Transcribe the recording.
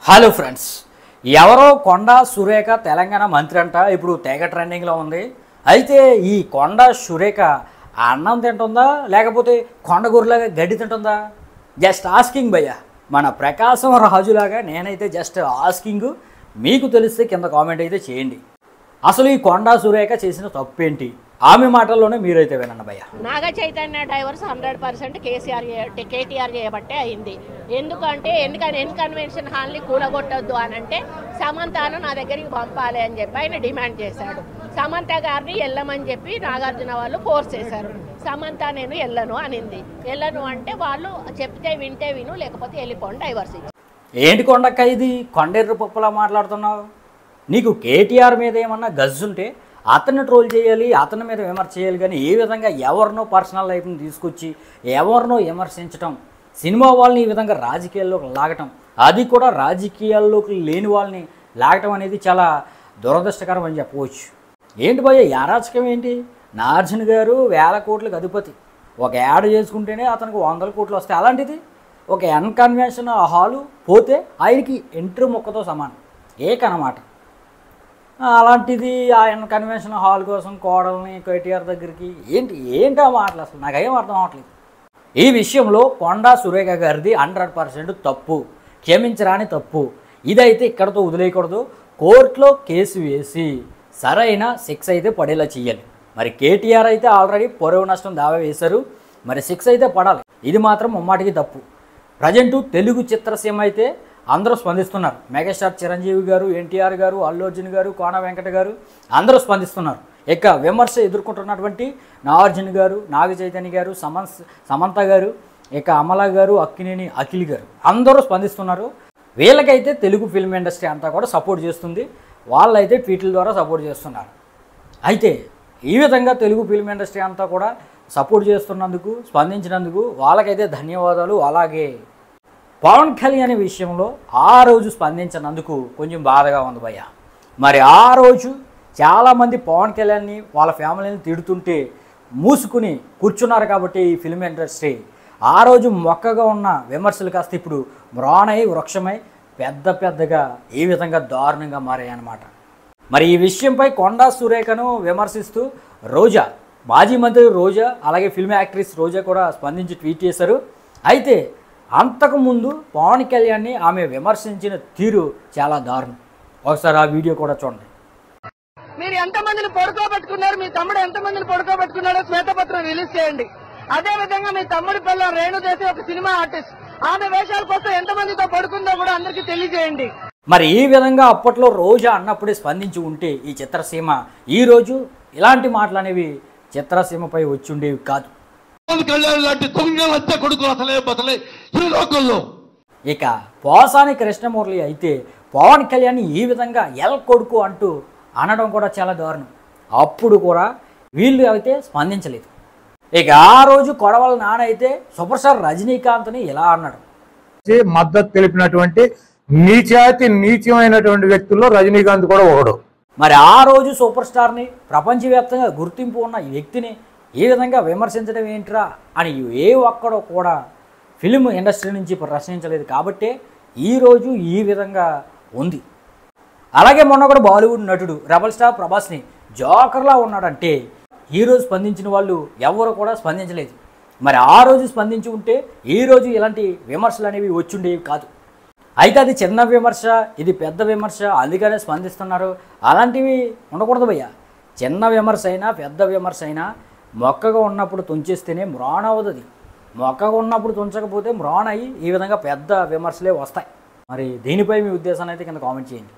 hello friends ఎవరో కొండ సురేఖ తెలంగాణ మంత్రి అంట ఇప్పుడు తెగ ట్రెండింగ్లో ఉంది అయితే ఈ కొండ సురేఖ అన్నం తింటుందా లేకపోతే కొండ గుర్రలాగా గడ్డి తింటుందా జస్ట్ ఆస్కింగ్ భయ్య మన ప్రకాశం రాజులాగా నేనైతే జస్ట్ ఆస్కింగ్ మీకు తెలిస్తే కింద కామెంట్ అయితే చేయండి అసలు ఈ కొండ సురేఖ చేసిన తప్పేంటి ఆమె మాటల్లోనే మీరైతే వినండి భయ్య Naga Chaitanya divorce hundred percent KCR చే- కేటీఆర్ చేయబట్టే అయింది ఎందుకంటే ఎందుకని ఎన్ కన్వెన్షన్ హాల్ని కూలగొట్టొద్దు అని అంటే సమంతను నా దగ్గరికి పంపాలి అని చెప్పి ఆయన డిమాండ్ చేశాడు సమంత గారిని వెళ్ళమని చెప్పి నాగార్జున వాళ్ళు ఫోర్స్ చేశారు సమంత నేను వెళ్ళను అనింది వెళ్ళను అంటే వాళ్ళు చెప్తే వింటే విను లేకపోతే వెళ్ళిపోండి డైవర్స్ ఇచ్చి ఏంటి కొండక్క ఇది కొండెర్ర పప్పులా మాట్లాడుతున్నావు నీకు కేటీఆర్ మీద ఏమన్నా గజ్జుంటే అతన్ని ట్రోల్ చేయాలి అతని మీద విమర్శ చేయాలి కానీ ఏ విధంగా ఎవరినో పర్సనల్ లైఫ్ని తీసుకొచ్చి ఎవరినో విమర్శించడం సినిమా వాళ్ళని ఈ విధంగా రాజకీయాల్లోకి లాగటం అది కూడా రాజకీయాల్లోకి లేని వాళ్ళని లాగటం అనేది చాలా దురదృష్టకరం అని చెప్పవచ్చు ఏంటి భయ్య ఈ అరాచకం ఏంటి నార్జున్ గారు వేల కోట్లకు అధిపతి ఒక యాడ్ చేసుకుంటేనే అతనికి వందల కోట్లు వస్తాయి అలాంటిది ఒక ఎన్ కన్వెన్షన్ హాలు పోతే ఆయనకి ఎంట్రీ మొక్కతో సమానం ఏకనమాట అలాంటిది ఆయన కన్వెన్షన్ హాల్ కోసం కోడల్ని కేటీఆర్ దగ్గరికి ఏంటి ఏంటి ఆ మాటలు అసలు నాకేం అర్థం అవ్వట్లేదు ఈ విషయంలో కొండా సురేఖ గారిది హండ్రెడ్ పర్సెంట్ తప్పు క్షమించరాని తప్పు ఇదైతే ఇక్కడతో వదిలేయకూడదు కోర్టులో కేసు వేసి సరైన శిక్ష అయితే పడేలా చేయాలి మరి కేటీఆర్ అయితే ఆల్రెడీ పొరవ నష్టం దావా వేశారు మరి శిక్ష అయితే పడాలి ఇది మాత్రం ముమ్మాటికి తప్పు ప్రజెంట్ తెలుగు చిత్రసీమ అయితే అందరూ స్పందిస్తున్నారు మెగాస్టార్ చిరంజీవి గారు ఎన్టీఆర్ గారు అల్లు అర్జున్ గారు కోన వెంకట గారు అందరూ స్పందిస్తున్నారు ఇక విమర్శ ఎదుర్కొంటున్నటువంటి నాగార్జున గారు నాగ చైతన్య గారు సమన్ సమంత గారు ఇక అమల గారు అక్కినేని అఖిల్ గారు అందరూ స్పందిస్తున్నారు వీళ్ళకైతే తెలుగు ఫిల్మ్ ఇండస్ట్రీ అంతా కూడా సపోర్ట్ చేస్తుంది వాళ్ళైతే ట్వీట్ల ద్వారా సపోర్ట్ చేస్తున్నారు అయితే ఈ విధంగా తెలుగు ఫిల్మ్ ఇండస్ట్రీ అంతా కూడా సపోర్ట్ చేస్తున్నందుకు స్పందించినందుకు వాళ్ళకైతే ధన్యవాదాలు అలాగే పవన్ కళ్యాణ్ విషయంలో ఆ రోజు స్పందించినందుకు కొంచెం బాధగా ఉంది భయ్య మరి ఆ రోజు చాలామంది పవన్ కళ్యాణ్ని వాళ్ళ ఫ్యామిలీని తిడుతుంటే మూసుకుని కూర్చున్నారు కాబట్టి ఈ ఫిల్మ్ ఇండస్ట్రీ ఆ రోజు మొక్కగా ఉన్న విమర్శలు కాస్త ఇప్పుడు మ్రాణై వృక్షమై పెద్ద పెద్దగా ఈ విధంగా దారుణంగా మారాయన్నమాట మరి ఈ విషయంపై కొండా సురేఖను విమర్శిస్తూ రోజా మాజీ మంత్రి రోజా అలాగే ఫిల్మ్ యాక్ట్రెస్ రోజా కూడా స్పందించి ట్వీట్ చేశారు అయితే అంతకుముందు పవన్ కళ్యాణ్ని ఆమె విమర్శించిన తీరు చాలా దారుణం ఒకసారి ఆ వీడియో కూడా చూడండి మీరు ఎంత మందిని పడుకోబెట్టుకున్నారు మీ తమ్ముడు ఎంత మందిని పడుకోబెట్టుకున్నాడో శ్వేతపత్రం రిలీజ్ చేయండి అదే విధంగా మీ తమ్ముడి పిల్ల రేణు చేసే ఒక సినిమా ఆర్టిస్ట్ ఆమె వేషాల కోసం ఎంత మందితో పడుకుందో కూడా అందరికీ తెలియజేయండి మరి ఈ విధంగా అప్పట్లో రోజా అన్నప్పుడే స్పందించి ఉంటే ఈ చిత్రసీమ ఈరోజు ఇలాంటి మాటలు అనేవి చిత్రసీమపై వచ్చి ఉండేవి కాదు పవన్ కళ్యాణ్ లాంటి దొంగ లచ్చ కొడుకులు అసలే బతలే ఈ లోకంలో ఇక పోసాని కృష్ణమురళి అయితే పవన్ కళ్యాణ్ ఈ విధంగా ఎల్ కొడుకు అంటూ అనడం కూడా చాలా దారుణం అప్పుడు కూడా వీళ్ళు అయితే స్పందించలేదు ఇక ఆ రోజు కొడవల నాన్న అయితే సూపర్ స్టార్ రజనీకాంత్ని ఇలా అన్నాడు చేసి మద్దతు తెలిపినటువంటి నీచాతి నీచమైనటువంటి వ్యక్తుల్లో రజనీకాంత్ కూడా ఒకడు మరి ఆ రోజు సూపర్ స్టార్ని ప్రపంచవ్యాప్తంగా గుర్తింపు ఉన్న ఈ వ్యక్తిని ఈ విధంగా విమర్శించడం ఏంట్రా అని ఏ ఒక్కడో కూడా ఫిలిం ఇండస్ట్రీ నుంచి ప్రశ్నించలేదు కాబట్టే ఈరోజు ఈ విధంగా ఉంది అలాగే మొన్న కూడా బాలీవుడ్ నటుడు రెబల్ స్టార్ ప్రభాస్ని జోకర్లా ఉన్నాడంటే ఈరోజు స్పందించిన వాళ్ళు ఎవరు కూడా స్పందించలేదు మరి ఆ రోజు స్పందించి ఉంటే ఈ రోజు ఇలాంటి విమర్శలు అనేవి వచ్చుండేవి కాదు అయితే అది చిన్న విమర్శ ఇది పెద్ద విమర్శ అందుకనే స్పందిస్తున్నారు అలాంటివి ఉండకూడదు భయ్య చిన్న విమర్శ అయినా పెద్ద విమర్శ అయినా మొక్కగా ఉన్నప్పుడు తుంచేస్తేనే మ్రాన్ అవ్వదు అది మొక్కగా ఉన్నప్పుడు తుంచకపోతే మ్రాన్ అయ్యి ఈ విధంగా పెద్ద విమర్శలే వస్తాయి మరి దీనిపై మీ ఉద్దేశాన్ని అయితే కింద కామెంట్ చేయండి